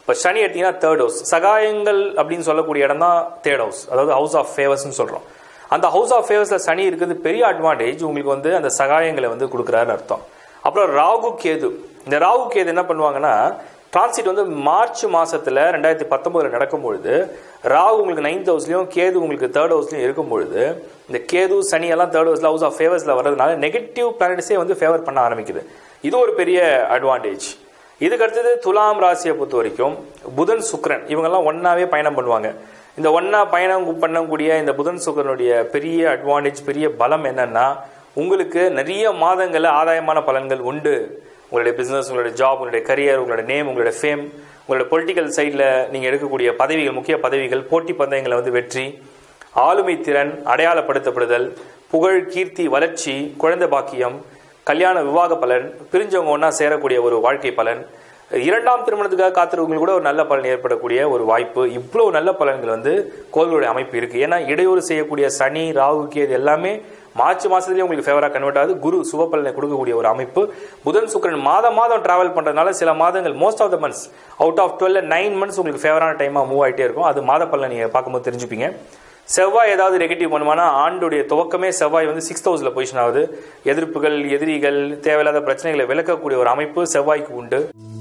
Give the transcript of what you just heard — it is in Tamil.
இப்போ சனி எடுத்தீங்கன்னா தேர்ட் ஹவுஸ் சகாயங்கள் அப்படின்னு சொல்லக்கூடிய இடம் தான் தேர்ட் ஹவுஸ் அதாவது ஹவுஸ் ஆஃப் ஃபேவர்ஸ்னு சொல்கிறோம் அந்த ஹவுஸ் ஆஃப் ஃபேவர்ஸில் சனி இருக்கிறது பெரிய அட்வான்டேஜ் உங்களுக்கு வந்து அந்த சகாயங்களை வந்து கொடுக்குறாருன்னு அர்த்தம் அப்புறம் ராகு கேது இந்த ராகு கேது என்ன பண்ணுவாங்கன்னா டிரான்சிட் வந்து மார்ச் மாசத்துல ரெண்டாயிரத்தி பத்தொன்பதுல நடக்கும் பொழுது ராகு உங்களுக்கு நைன்த் ஹவுஸ்லயும் கேது உங்களுக்கு தேர்ட் ஹவுஸ்லயும் இருக்கும் பொழுது இந்த கேது சனி எல்லாம் தேர்ட் ஹவுஸ்ல ஹவுஸ் ஆஃப் ஃபேவர்ஸ்ல வர்றதுனால நெகட்டிவ் பிளானட்ஸே வந்து ஃபேவர் பண்ண ஆரம்பிக்குது இது ஒரு பெரிய அட்வான்டேஜ் இதுக்கு அடுத்தது துலாம் ராசியை பொறுத்த வரைக்கும் புதன் சுக்கிரன் இவங்கெல்லாம் ஒன்னாவே பயணம் பண்ணுவாங்க இந்த ஒன்னா பயணம் பண்ணக்கூடிய இந்த புதன் சுக்கிரனுடைய பெரிய அட்வான்டேஜ் பெரிய பலம் என்னன்னா உங்களுக்கு நிறைய மாதங்களில் ஆதாயமான பலன்கள் உண்டு உங்களுடைய பிசினஸ் உங்களுடைய ஜாப் உங்களுடைய கரியர் உங்களுடைய நேம் உங்களுடைய ஃபேம் உங்களுடைய பொலிட்டிக்கல் சைடில் நீங்கள் எடுக்கக்கூடிய பதவிகள் முக்கிய பதவிகள் போட்டி பந்தயங்களை வந்து வெற்றி ஆளுமை திறன் அடையாளப்படுத்தப்படுதல் புகழ் கீர்த்தி வளர்ச்சி குழந்தை பாக்கியம் கல்யாண விவாக பலன் பிரிஞ்சவங்க ஒன்றா சேரக்கூடிய ஒரு வாழ்க்கை பலன் இரண்டாம் திருமணத்துக்காக காத்திருக்கவங்களுக்கு கூட ஒரு நல்ல பலன் ஏற்படக்கூடிய ஒரு வாய்ப்பு இவ்வளவு நல்ல பலன்கள் வந்து கோள்களுடைய அமைப்பு இருக்கு ஏன்னா இடையூறு செய்யக்கூடிய சனி ராகு கேது எல்லாமே மார்ச் மாசத்துலயே உங்களுக்கு ஃபேவரா கன்வெர்ட் ஆகுது குரு சுப பலனை கொடுக்கக்கூடிய ஒரு அமைப்பு புதன் சுக்கிரன் மாதம் மாதம் டிராவல் பண்றதுனால சில மாதங்கள் most of the months out of twelve nine months உங்களுக்கு ஃபேவரான டைமா மூவ் ஆயிட்டே இருக்கும் அது மாத பலனை நீங்க பார்க்கும்போது தெரிஞ்சுப்பீங்க செவ்வாய் ஏதாவது நெகட்டிவ் பண்ணுமானா ஆண்டுடைய துவக்கமே செவ்வாய் வந்து சிக்ஸ்த் ஹவுஸ்ல பொசிஷன் ஆகுது எதிர்ப்புகள் எதிரிகள் தேவையில்லாத பிரச்சனைகளை விளக்கக்கூடிய ஒரு அமைப்பு செவ்வாய்க்கு உண்டு